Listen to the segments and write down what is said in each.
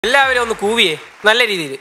എല്ലാവരും ഒന്ന് കൂവിയേ നല്ല രീതിയിൽ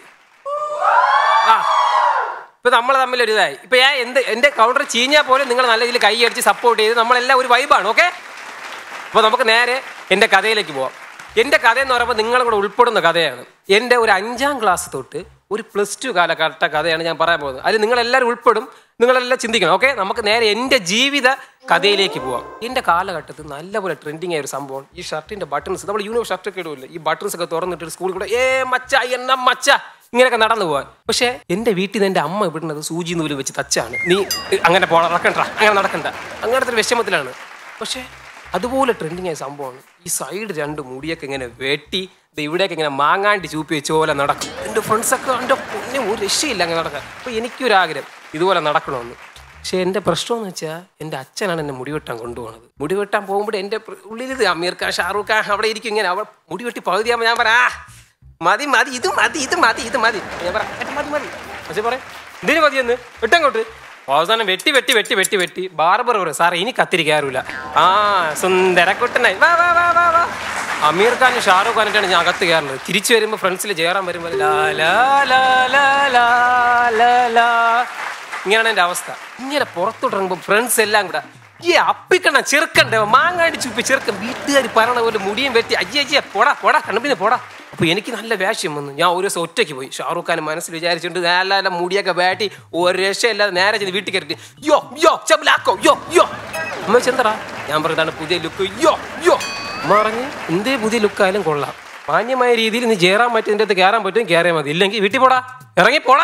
ആ ഇപ്പൊ നമ്മൾ തമ്മിൽ ഒരു ഇതായി ഇപ്പൊ ഞാൻ എന്ത് എന്റെ കൗണ്ടർ ചീഞ്ഞാൽ പോലും നിങ്ങൾ നല്ല രീതിയിൽ കൈ അടിച്ച് സപ്പോർട്ട് ചെയ്ത് നമ്മളെല്ലാം ഒരു വൈബാണ് ഓക്കെ അപ്പോൾ നമുക്ക് നേരെ എൻ്റെ കഥയിലേക്ക് പോവാം എൻ്റെ കഥ എന്ന് പറയുമ്പോൾ നിങ്ങളും കൂടെ ഉൾപ്പെടുന്ന കഥയാണ് എൻ്റെ ഒരു അഞ്ചാം ക്ലാസ് തൊട്ട് ഒരു പ്ലസ് ടു കാലഘട്ട കഥയാണ് ഞാൻ പറയാൻ പോകുന്നത് അതിൽ നിങ്ങളെല്ലാവരും ഉൾപ്പെടും നിങ്ങളെല്ലാം ചിന്തിക്കണം ഓക്കെ നമുക്ക് നേരെ എൻ്റെ ജീവിത കഥയിലേക്ക് പോവാം എൻ്റെ കാലഘട്ടത്തിൽ നല്ലപോലെ ട്രെൻഡിങ് ആയ ഒരു സംഭവം ഈ ഷർട്ടിൻ്റെ ബട്ടൺസ് നമ്മൾ യൂണിവേഴ്സ് ഷർട്ടൊക്കെ ഇടുമല്ലോ ഈ ബട്ടൺസ് ഒക്കെ തുറന്നിട്ട് സ്കൂളിൽ കൂടെ ഏ മച്ച എന്ന മച്ച ഇങ്ങനെയൊക്കെ നടന്നു പോകാൻ പക്ഷേ എൻ്റെ വീട്ടിൽ നിന്ന് എൻ്റെ അമ്മ വിടുന്നത് സൂചി നൂല് വെച്ച് തച്ചാണ് നീ അങ്ങനെ പോണ നടക്കണ്ട അങ്ങനെ നടക്കണ്ട അങ്ങനത്തെ ഒരു വിഷമത്തിലാണ് പക്ഷേ അതുപോലെ ട്രെൻഡിങ് ആയ സംഭവമാണ് ഈ സൈഡ് രണ്ട് മുടിയൊക്കെ ഇങ്ങനെ വെട്ടി ദേ ഇവിടെയൊക്കെ ഇങ്ങനെ മാങ്ങാണ്ടി ചൂപ്പി വെച്ച പോലെ നടക്കും എൻ്റെ ഫ്രണ്ട്സൊക്കെ എൻ്റെ പൊന്നെ ഒരു രക്ഷയില്ല അങ്ങനെ നടക്കാൻ അപ്പോൾ എനിക്കൊരാഗ്രഹം ഇതുപോലെ നടക്കണമെന്ന് പക്ഷേ എൻ്റെ പ്രശ്നം എന്ന് വെച്ചാൽ എൻ്റെ അച്ഛനാണ് എന്നെ മുടി വെട്ടാൻ കൊണ്ടുപോകുന്നത് മുടി വെട്ടാൻ പോകുമ്പോൾ എൻ്റെ പ്ര- ഉള്ളിൽ ഇത് അമീർ ഖാൻ ഷാറൂഖ് ഖാൻ അവിടെ ഇരിക്കും ഇങ്ങനെ അവൾ മുടി വെട്ടി പകുതിയാകുമ്പോൾ ഞാൻ പറയാ മതി മതി ഇത് മതി ഇത് മതി ഇത് മതി ഞാൻ പറയാം "ഏട്ടാ, മതി മതി പക്ഷേ പറയാം ഇതിന് മതിയെന്ന് വെട്ടങ്ങോട്ട് അവസാനം വെട്ടി വെട്ടി വെട്ടി വെട്ടി വെട്ടി ബാർബർ പറയും സാറേ ഇനി കത്തിരി കയറൂല ആ സുന്ദരക്കുട്ടനായി വാ വാ വാ വാ വാ അമീർ ഖാനും ഷാറൂഖ് ഖാനായിട്ടാണ് ഞാൻ അകത്ത് കയറുന്നത് തിരിച്ചു വരുമ്പോൾ ഫ്രണ്ട്സിൽ ജയറാൻ വരുമ്പോൾ ലാ ലാ ലാ ലാ ലാ ലാ ലാ ഇങ്ങനെയാണ് എൻ്റെ അവസ്ഥ ഇങ്ങനെ പുറത്തോട്ടിറങ്ങുമ്പോൾ ഫ്രണ്ട്സ് എല്ലാം കൂടെ ഈ അപ്പിക്കണ ചെറുക്കണ്ട മാങ്ങാടി ചുപ്പി ചെറുക്കൻ വീട്ടുകാർ പറയണ പോലെ മുടിയും വെട്ടി അയ്യ അയ്യ പോടാ പോടാ കണ്ണുപിന്നെ പോടാ അപ്പൊ എനിക്ക് നല്ല വേഷ്യം വന്നു ഞാൻ ഒരു ദിവസം ഒറ്റയ്ക്ക് പോയി ഷാറൂഖ് ഖാൻ മനസ്സിൽ വിചാരിച്ചുകൊണ്ട് നല്ല നല്ല മുടിയൊക്കെ വേട്ടി ഒരു രക്ഷയില്ലാതെ നേരെ ചെന്ന് വീട്ടിൽ കയറിയിട്ട് യോ യോ ചബലാക്കോ യോ യോ അമ്മ ചെന്തടാ ഞാൻ പറഞ്ഞതാണ് പുതിയ ലുക്ക് യോ യോ അമ്മ പറഞ്ഞ് എന്തേ പുതിയ ലുക്കായാലും കൊള്ളാം മാന്യമായ രീതിയിൽ നീ ചേരാൻ പറ്റുന്നതിൻ്റെ അടുത്ത് കയറാൻ പറ്റും കയറിയാൽ മതി ഇല്ലെങ്കിൽ വീട്ടിൽ പോടാ ഇറങ്ങി പോടാ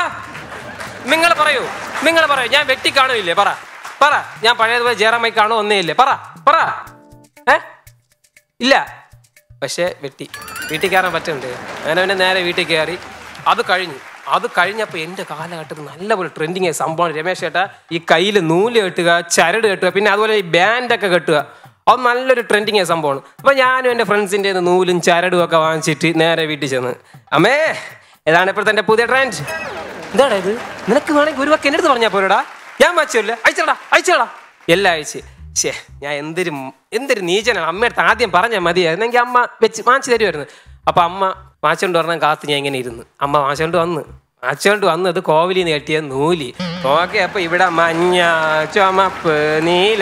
നിങ്ങൾ പറയൂ നിങ്ങൾ പറയൂ ഞാൻ വെട്ടി കാണുമില്ലേ പറ പറ ഞാൻ പഴയതുപോലെ ജയറാമായി കാണോ ഒന്നേ ഇല്ലേ പറ പറ ഏ ഇല്ല പക്ഷേ വെട്ടി വീട്ടിൽ കയറാൻ പറ്റുന്നുണ്ട് അങ്ങനെ പിന്നെ നേരെ വീട്ടിൽ കയറി അത് കഴിഞ്ഞു അത് കഴിഞ്ഞപ്പോൾ എൻ്റെ കാലഘട്ടത്തിൽ നല്ലപോലെ ട്രെൻഡിങ് ആയ സംഭവമാണ് രമേശ് ചേട്ടാ ഈ കയ്യിൽ നൂല് കെട്ടുക ചരട് കെട്ടുക പിന്നെ അതുപോലെ ഈ ബാൻഡൊക്കെ കെട്ടുക അത് നല്ലൊരു ട്രെൻഡിങ് ആയ സംഭവമാണ് അപ്പോൾ ഞാനും എൻ്റെ ഫ്രണ്ട്സിൻ്റെ നൂലും ചരടും ഒക്കെ വാങ്ങിച്ചിട്ട് നേരെ വീട്ടിൽ ചെന്ന് അമ്മേ ഏതാണ് ഇപ്പോഴത്തെ എൻ്റെ പുതിയ ട്രെൻഡ് എന്താടാ ഇത് നിനക്ക് വേണമെങ്കിൽ ഒരു വാക്ക് എൻ്റെ അടുത്ത് പറഞ്ഞാൽ പോരടാ ഞാൻ വായിച്ചല്ലേ അയച്ചടാ അയച്ചടാ എല്ലാം അയച്ച് ശേ ഞാൻ എന്തൊരു മ്- എന്തൊരു നീചനാണ് അമ്മയടുത്ത് ആദ്യം പറഞ്ഞാൽ മതിയായിരുന്നെങ്കിൽ അമ്മ വെച്ച് വാങ്ങിച്ചു തരുമായിരുന്നു അപ്പൊ അമ്മ വാങ്ങിച്ചോണ്ട് പറഞ്ഞാൽ കാത്ത് ഞാൻ ഇങ്ങനെ ഇരുന്ന് അമ്മ വാങ്ങിച്ചോണ്ട് വന്ന് വാങ്ങിച്ചോണ്ട് വന്നത് കോവിലിൽ നിന്ന് കെട്ടിയ നൂലി ഓക്കെ അപ്പൊ ഇവിടെ മഞ്ഞ ചുമപ്പ് നീല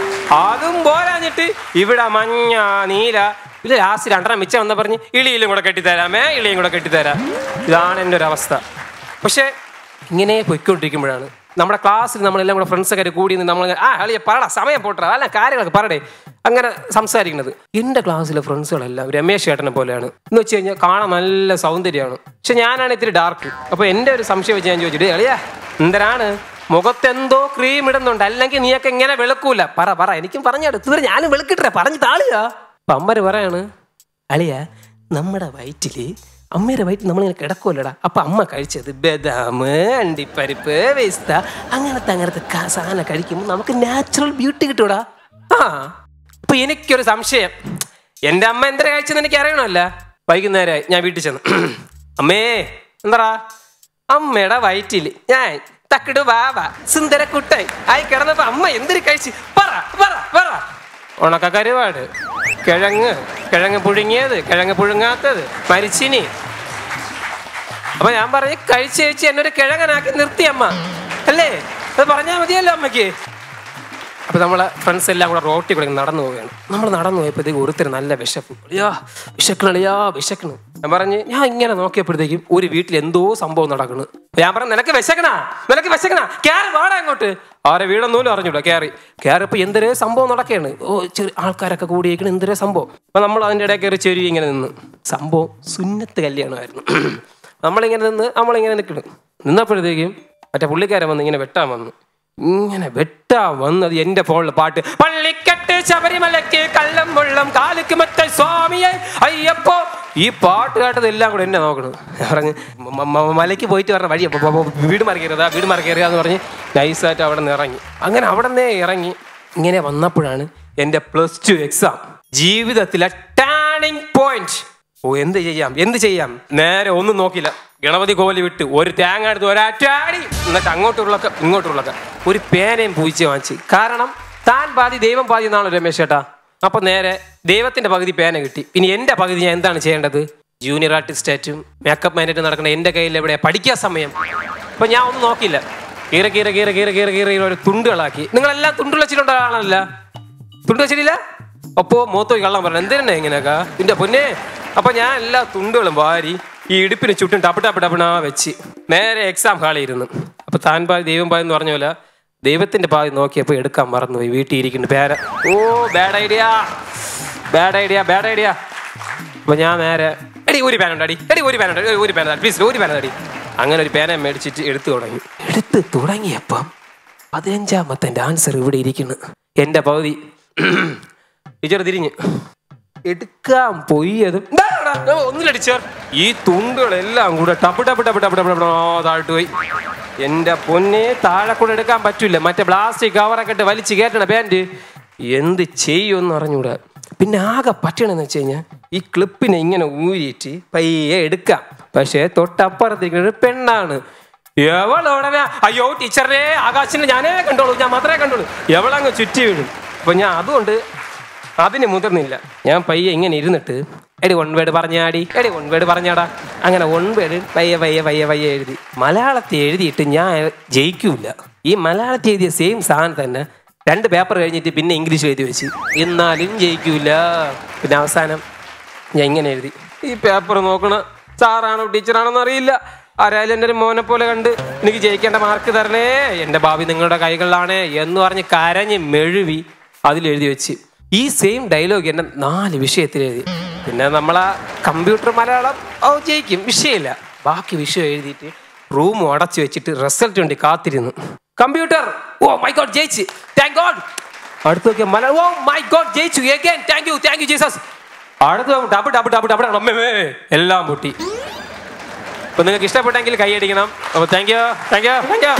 അതും പോരാഞ്ഞിട്ട് ഇവിടെ മഞ്ഞ നീല ഇത് ലാസ്റ്റ് രണ്ടെണ്ണം മിച്ചം വന്ന പറഞ്ഞ് ഇളിയിലും കൂടെ കെട്ടിത്തരാമേ ഇളിയും കൂടെ കെട്ടിത്തരാം ഇതാണ് എൻ്റെ ഒരു അവസ്ഥ പക്ഷേ ഇങ്ങനെ പൊയ്ക്കൊണ്ടിരിക്കുമ്പോഴാണ് നമ്മുടെ ക്ലാസ്സിൽ നമ്മളെല്ലാം കൂടെ ഫ്രണ്ട്സൊക്കെ കൂടി നിന്ന് നമ്മൾ ആ അളിയ പറടാ സമയം പോട്ടടാ അല്ല കാര്യങ്ങളൊക്കെ പറടേ അങ്ങനെ സംസാരിക്കുന്നത് എൻ്റെ ക്ലാസ്സിലെ ഫ്രണ്ട്സുകളെല്ലാം രമേശ് ചേട്ടനെ പോലെയാണ് എന്ന് വെച്ച് കഴിഞ്ഞാൽ കാണാൻ നല്ല സൗന്ദര്യമാണ് പക്ഷെ ഞാനാണ് ഇത്തിരി ഡാർക്ക് അപ്പോൾ എൻ്റെ ഒരു സംശയം വെച്ച് ഞാൻ ചോദിച്ചിട്ട് അളിയാ എന്തരാണ് മുഖത്തെന്തോ ക്രീം ഇടുന്നുണ്ട് അല്ലെങ്കിൽ നീയൊക്കെ ഇങ്ങനെ വെളുക്കൂല പറ പറ എനിക്കും പറഞ്ഞാട് തീരെ ഞാനും വെളുക്കിട്ടേ പറഞ്ഞു താളുക അപ്പൊ അമ്മര് പറയാണ് അളിയ നമ്മുടെ വയറ്റില് അമ്മയുടെ വയറ്റിൽ നമ്മളിങ്ങനെ കിടക്കുമല്ലോടാ അപ്പൊ അമ്മ കഴിച്ചത് ബദാം അണ്ടിപ്പരിപ്പ് വേസ്ത അങ്ങനത്തെ അങ്ങനത്തെ ക- സാധനം കഴിക്കുമ്പോൾ നമുക്ക് നാച്ചുറൽ ബ്യൂട്ടി കിട്ടൂടാ ആ അപ്പൊ എനിക്കൊരു സംശയം എൻ്റെ അമ്മ എന്തിനാ കഴിച്ചെന്ന് എനിക്ക് അറിയണമല്ല വൈകുന്നേരമായി ഞാൻ വീട്ടിൽ ചെന്ന് അമ്മേ എന്താടാ അമ്മയുടെ വയറ്റില് ഞാൻ തക്കിട് വാവ സുന്ദര കുട്ടായി ആയി കിടന്നപ്പോ അമ്മ എന്തിനു കഴിച്ച് പറ പറ പറ ഉണക്ക കരുവാട് കിഴങ്ങ് കിഴങ്ങ് പുഴുങ്ങിയത് കിഴങ്ങ് പുഴുങ്ങാത്തത് മരിച്ചിനി അപ്പൊ ഞാൻ പറഞ്ഞ് കഴിച്ച് കഴിച്ച് എന്നെ ഒരു കിഴങ്ങനാക്കി നിർത്തി അമ്മ അല്ലേ അത് പറഞ്ഞാൽ മതിയല്ലോ അമ്മയ്ക്ക് അപ്പൊ നമ്മളെ ഫ്രണ്ട്സ് എല്ലാം കൂടെ റോട്ടി കൂടെ ഇങ്ങനെ നടന്നു പോവുകയാണ് നമ്മൾ നടന്നു പോയപ്പോഴത്തേക്ക് ഒരുത്തർ നല്ല വിശപ്പ് അളിയാ വിശക്കണ അളിയാ വിശക്കണ് ഞാൻ പറഞ്ഞ് ഞാൻ ഇങ്ങനെ നോക്കിയപ്പോഴത്തേക്കും ഒരു വീട്ടിൽ എന്തോ സംഭവം നടക്കുന്നു അപ്പൊ ഞാൻ പറഞ്ഞു നിനക്ക് വിശക്കണ നിനക്ക് വിശക്കണ കയറി വാടാ അങ്ങോട്ട് ആരെ വീടൊന്നുമില്ല അറിഞ്ഞൂടാ കയറി കയറിയപ്പോ എന്തൊരേ സംഭവം നടക്കുകയാണ് ഓ ചെറിയ ആൾക്കാരൊക്കെ കൂടിയേക്കണ് എന്തൊരേ സംഭവം അപ്പൊ നമ്മൾ അതിൻ്റെ ഇടയിൽ കയറി ചെരി ഇങ്ങനെ നിന്ന് സംഭവം സുന്നത്ത് കല്യാണമായിരുന്നു നമ്മളിങ്ങനെ നിന്ന് നമ്മളിങ്ങനെ നിൽക്കണം നിന്നപ്പോഴത്തേക്കും മറ്റേ പുള്ളിക്കാരൻ വന്ന് ഇങ്ങനെ വെട്ടാൻ വന്നു ഇങ്ങനെ വെട്ടാ വന്നത് എന്റെ ഫോണിൽ പാട്ട് പള്ളിക്കെട്ട് ശബരിമലയ്ക്ക് കള്ളം വെള്ളം കാലിക്ക് മറ്റേ സ്വാമിയെ അയ്യപ്പോ ഈ പാട്ട് കേട്ടത് എല്ലാം കൂടെ എന്നെ നോക്കണം ഞാൻ പറഞ്ഞ് മ- മ- മലയ്ക്ക് പോയിട്ട് പറഞ്ഞ വഴി അപ്പൊ- അപ്പൊ- അപ്പൊ വീട് മാറി കയറിയതാ വീട് മാറി കയറിയാന്ന് പറഞ്ഞ് നൈസായിട്ട് അവിടെ നിന്ന് ഇറങ്ങി അങ്ങനെ അവിടെ നിന്നേ ഇറങ്ങി ഇങ്ങനെ വന്നപ്പോഴാണ് എൻ്റെ പ്ലസ് ടു എക്സാം ജീവിതത്തിലെ ടേണിംഗ് പോയിന്റ് ഓ എന്ത് ചെയ്യാം എന്ത് ചെയ്യാം നേരെ ഒന്നും നോക്കില്ല ഗണപതി കോലി വിട്ട് ഒരു തേങ്ങ എടുത്ത് ഒരാറ്റാടി എന്നിട്ട് അങ്ങോട്ടുള്ളൊക്കെ ഇങ്ങോട്ടുള്ളൊക്കെ ഒരു പേനയും പൂച്ച വാങ്ങിച്ച് കാരണം താൻ പാതി ദൈവം പാതി എന്നാണല്ലോ രമേശ് ചേട്ടാ അപ്പൊ നേരെ ദൈവത്തിന്റെ പകുതി പേന കിട്ടി ഇനി എന്റെ പകുതി ഞാൻ എന്താണ് ചെയ്യേണ്ടത് ജൂനിയർ ആർട്ടിസ്റ്റായിട്ടും മേക്കപ്പ് മാനായിട്ട് നടക്കുന്ന എൻ്റെ കയ്യിൽ എവിടെയാ പഠിക്കാൻ സമയം അപ്പൊ ഞാൻ ഒന്നും നോക്കിയില്ല കീറ കീറ കീറ കീറ കീറ കീറ കീറ ഒരു തുണ്ടുകളാക്കി നിങ്ങളെല്ലാം തുണ്ടുകൾ വെച്ചിട്ടുണ്ടോ ആണല്ല തുണ്ട് വെച്ചിട്ടില്ല അപ്പോ മൂത്തോയി കള്ളം പറഞ്ഞു എന്തിനാ ഇങ്ങനെയൊക്കെ നിന്റെ പൊന്നെ അപ്പൊ ഞാൻ എല്ലാ തുണ്ടുകളും വാരി ഈ ഇടുപ്പിന് ചുറ്റും ടപ്പ് ടപ്പ് ടപ്പിണാ വെച്ച് നേരെ എക്സാം ഹാളിൽ ഇരുന്ന് അപ്പൊ താൻ പാതി ദൈവം പാതി എന്ന് പറഞ്ഞ പോലെ ദൈവത്തിന്റെ പാതി നോക്കിയപ്പോ എടുക്കാൻ മറന്നുപോയി വീട്ടിൽ ഇരിക്കുന്നു പേര oh bad idea bad idea bad idea അപ്പൊ ഞാൻ നേരെ എടി ഒരു പേന അടി എടി ഒരു പേന ഒരു പേന പ്ലീസ് ഒരു പേന അടി അങ്ങനെ ഒരു പേന മേടിച്ചിട്ട് എടുത്തു തുടങ്ങി എടുത്ത് തുടങ്ങിയപ്പം പതിനഞ്ചാമത്തെ ആൻസർ ഇവിടെ ഇരിക്കുന്നു എന്റെ പകുതി ടീച്ചർ തിരിഞ്ഞ് എടുക്കാൻ പോയതും ഒന്നിലടിച്ചർ ഈ തുണ്ടുകളെല്ലാം കൂടെ ടപ്പ് ടപ്പ് ടപ്പ് ടപ്പ് ടപ്പ് ടപ്പ് താഴ്ത്തു പോയി എന്റെ പൊന്നെ താഴെ കൂടെ എടുക്കാൻ പറ്റൂല മറ്റേ പ്ലാസ്റ്റിക് കവറൊക്കെ ഇട്ട് വലിച്ചു കയറ്റണ പാൻറ് എന്ത് ചെയ്യുമെന്ന് അറിഞ്ഞൂടാ പിന്നെ ആകെ പറ്റണെന്ന് വെച്ച് കഴിഞ്ഞാൽ ഈ ക്ലിപ്പിനെ ഇങ്ങനെ ഊരിയിട്ട് പയ്യെ എടുക്കാം പക്ഷേ തൊട്ടപ്പുറത്തേക്ക് ഒരു പെണ്ണാണ് എവളോടനെ അയ്യോ ടീച്ചറിനെ ആകാശിനെ ഞാനേ കണ്ടോളൂ ഞാൻ മാത്രമേ കണ്ടോളൂ എവളങ്ങ് ചുറ്റി വീഴും അപ്പൊ ഞാൻ അതുകൊണ്ട് അതിന് മുതിർന്നില്ല ഞാൻ പയ്യെ ഇങ്ങനെ ഇരുന്നിട്ട് എടി വൺ വേർഡ് പറഞ്ഞാടി എടി വൺ വേർഡ് പറഞ്ഞാടാ അങ്ങനെ വൺ വേർഡ് പയ്യെ പയ്യെ പയ്യെ പയ്യെ എഴുതി മലയാളത്തിൽ എഴുതിയിട്ട് ഞാൻ ജയിക്കൂല ഈ മലയാളത്തിൽ എഴുതിയ സെയിം സാധനം തന്നെ രണ്ട് പേപ്പർ കഴിഞ്ഞിട്ട് പിന്നെ ഇംഗ്ലീഷ് എഴുതി വെച്ച് എന്നാലും ജയിക്കൂല പിന്നെ അവസാനം ഞാൻ ഇങ്ങനെ എഴുതി ഈ പേപ്പർ നോക്കണ സാറാണോ ടീച്ചറാണോന്ന് അറിയില്ല ആരായാലും എൻ്റെ ഒരു മോനെ പോലെ കണ്ട് എനിക്ക് ജയിക്കേണ്ട മാർക്ക് തരണേ എൻ്റെ ഭാവി നിങ്ങളുടെ കൈകളിലാണ് എന്ന് പറഞ്ഞ് കരഞ്ഞ് മെഴുവി അതിലെഴുതി വെച്ച് ഈ സെയിം ഡയലോഗ് എന്നെ നാല് വിഷയത്തിൽ എഴുതി പിന്നെ നമ്മളാ കമ്പ്യൂട്ടർ മലയാളം ഓ ജയിക്കും വിഷയമില്ല ബാക്കി വിഷയം എഴുതിയിട്ട് റൂം അടച്ചു വെച്ചിട്ട് റിസൾട്ട് വേണ്ടി കാത്തിരുന്നു കമ്പ്യൂട്ടർ ഓ മൈ ഗോഡ് ജയിച്ച് താങ്ക് ഗോഡ് അടുത്ത് നോക്കിയ മലയാളം ഓ മൈ ഗോഡ് ജയിച്ചു again thank you thank you Jesus അടുത്ത് ഡബ് ഡബ് ഡബ് ഡബ് അമ്മേ എല്ലാം പൊട്ടി അപ്പൊ നിങ്ങൾക്ക് ഇഷ്ടപ്പെട്ടെങ്കിൽ കൈയടിക്കണം അപ്പൊ thank you thank you thank you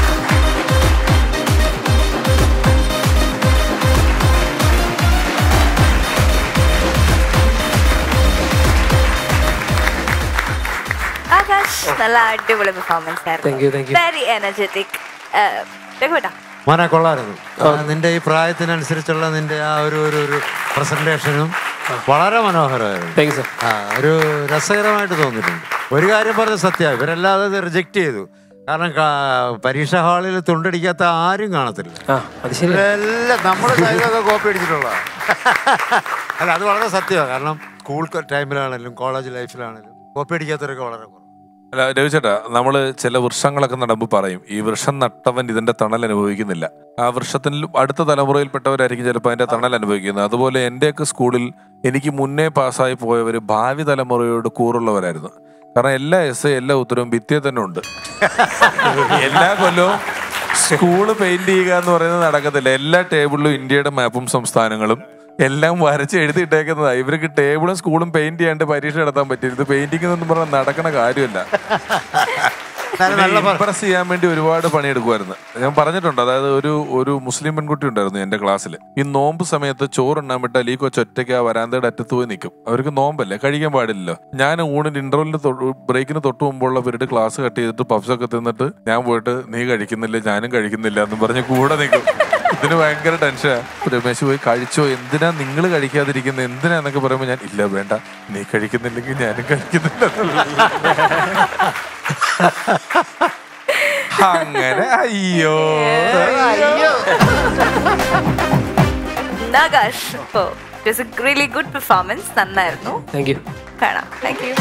Akash നല്ല അടിപൊളി performance Thank you, thank you. Very energetic രഘുവേട്ടാ മോനെ കൊള്ളായിരുന്നു ആ, നിന്റെ ഈ പ്രായത്തിനനുസരിച്ചുള്ള നിന്റെ ആ ഒരു ഒരു ഒരു പ്രസന്റേഷനും വളരെ മനോഹരമായിരുന്നു താങ്ക് യു സർ ആ ഒരു രസകരമായിട്ട് തോന്നിയിട്ടുണ്ട് ഒരു കാര്യം പറഞ്ഞ സത്യ ഇവരെല്ലാം അത് റിജക്റ്റ് ചെയ്തു കാരണം കാ- പരീക്ഷാ ഹാളിൽ തുണ്ടടിക്കാത്ത ആരും കാണത്തില്ല ആ അത് ശരി ഇവരെല്ലാം നമ്മുടെ സൈഡൊക്കെ കോപ്പി അടിച്ചിട്ടുള്ള അല്ല അത് വളരെ സത്യമാണ് കാരണം സ്കൂൾ ടൈമിലാണെങ്കിലും കോളേജ് ലൈഫിലാണെങ്കിലും കോപ്പി അടിക്കാത്തവരൊക്കെ വളരെ കുറവ് അല്ല രവിചേട്ടാ നമ്മള് ചില വൃക്ഷങ്ങളൊക്കെ നടുമ്പോൾ പറയും ഈ വൃക്ഷം നട്ടവൻ ഇതിന്റെ തണൽ അനുഭവിക്കുന്നില്ല ആ വൃക്ഷത്തിൽ അടുത്ത തലമുറയിൽപ്പെട്ടവരായിരിക്കും ചിലപ്പോൾ അതിന്റെ തണൽ അനുഭവിക്കുന്നത് അതുപോലെ എന്റെയൊക്കെ സ്കൂളിൽ എനിക്ക് മുന്നേ പാസ്സായി പോയവർ ഭാവി തലമുറയോട് കൂറുള്ളവരായിരുന്നു കാരണം എല്ലാ എസ് എല്ലാ ഉത്തരവും ഭിത്തിയെ തന്നെ ഉണ്ട് എല്ലാ കൊല്ലവും സ്കൂള് പെയിന്റ് ചെയ്യുക എന്ന് പറയുന്നത് നടക്കത്തില്ല എല്ലാ ടേബിളിലും ഇന്ത്യയുടെ മാപ്പും സംസ്ഥാനങ്ങളും എല്ലാം വരച്ച് എഴുതിയിട്ടേക്കുന്നതാ ഇവർക്ക് ടേബിളും സ്കൂളും പെയിന്റ് ചെയ്യാണ്ട് പരീക്ഷ നടത്താൻ പറ്റില്ല ഇത് പെയിന്റിംഗ് എന്നൊന്നും പറഞ്ഞാൽ നടക്കണ കാര്യമല്ല എന്നാലും നല്ല പ- ഇംപ്രസ് ചെയ്യാൻ വേണ്ടി ഒരുപാട് പണിയെടുക്കുമായിരുന്നു ഞാൻ പറഞ്ഞിട്ടുണ്ട് അതായത് ഒരു ഒരു മുസ്ലിം പെൺകുട്ടി ഉണ്ടായിരുന്നു എന്റെ ക്ലാസ്സിൽ ഈ നോമ്പ് സമയത്ത് ചോറുണ്ണാൻ വിട്ടാൽ ഈ കൊച്ചു ഒറ്റയ്ക്ക് ആ വരാന്തയുടെ അറ്റത്ത് പോയി നിൽക്കും അവർക്ക് നോമ്പല്ലേ കഴിക്കാൻ പാടില്ലല്ലോ ഞാൻ ഊണിന് ഇന്റർവെല്ലിന് ബ്രേക്കിന് തൊട്ട് മുമ്പുള്ള പീരീഡ് ക്ലാസ് കട്ട് ചെയ്തിട്ട് പഫ്സ് ഒക്കെ തിന്നിട്ട് ഞാൻ പോയിട്ട് നീ കഴിക്കുന്നില്ല ഞാനും കഴിക്കുന്നില്ല എന്ന് പറഞ്ഞ് കൂടെ നിൽക്കും ഇതിന് ഭയങ്കര ടെൻഷനാ രമേശ് പോയി കഴിച്ചോ എന്തിനാ നിങ്ങൾ കഴിക്കാതിരിക്കുന്നത് എന്തിനാ എന്നൊക്കെ പറയുമ്പോൾ ഞാൻ ഇല്ല വേണ്ട നീ കഴിക്കുന്നില്ലെങ്കിൽ ഞാനും കഴിക്കുന്നില്ല അങ്ങനെ അയ്യോ ആകാശ് ഇപ്പോ ഇറ്റ് റിയലി ഗുഡ് പെർഫോമൻസ് നന്നായിരുന്നു താങ്ക് യു കാണാം താങ്ക് യു